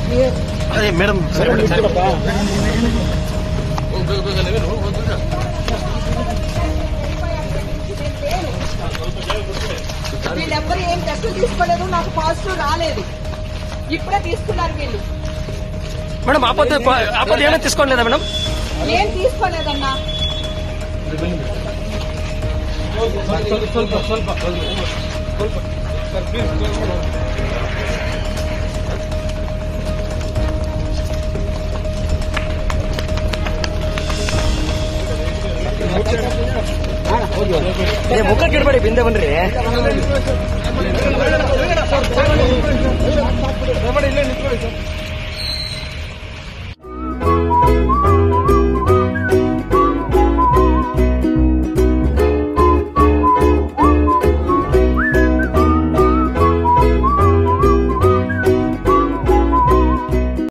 ಅದೇ ಮೇಡಮ್ ಸರಿ ಸರಿ వీళ్ళెవ్వరు ఏం టెస్టులు తీసుకోలేదు నాకు పాజిటివ్ రాలేదు ఇప్పుడే తీసుకున్నారు వీళ్ళు మేడం ఆపద ఆపద ఏమైనా తీసుకోలేదా మేడం ఏం తీసుకోలేదన్నా ಮುಖಕ್ಕೆ ಇಡಬೇಡಿ ಬಿಂದೆ ಬನ್ರಿ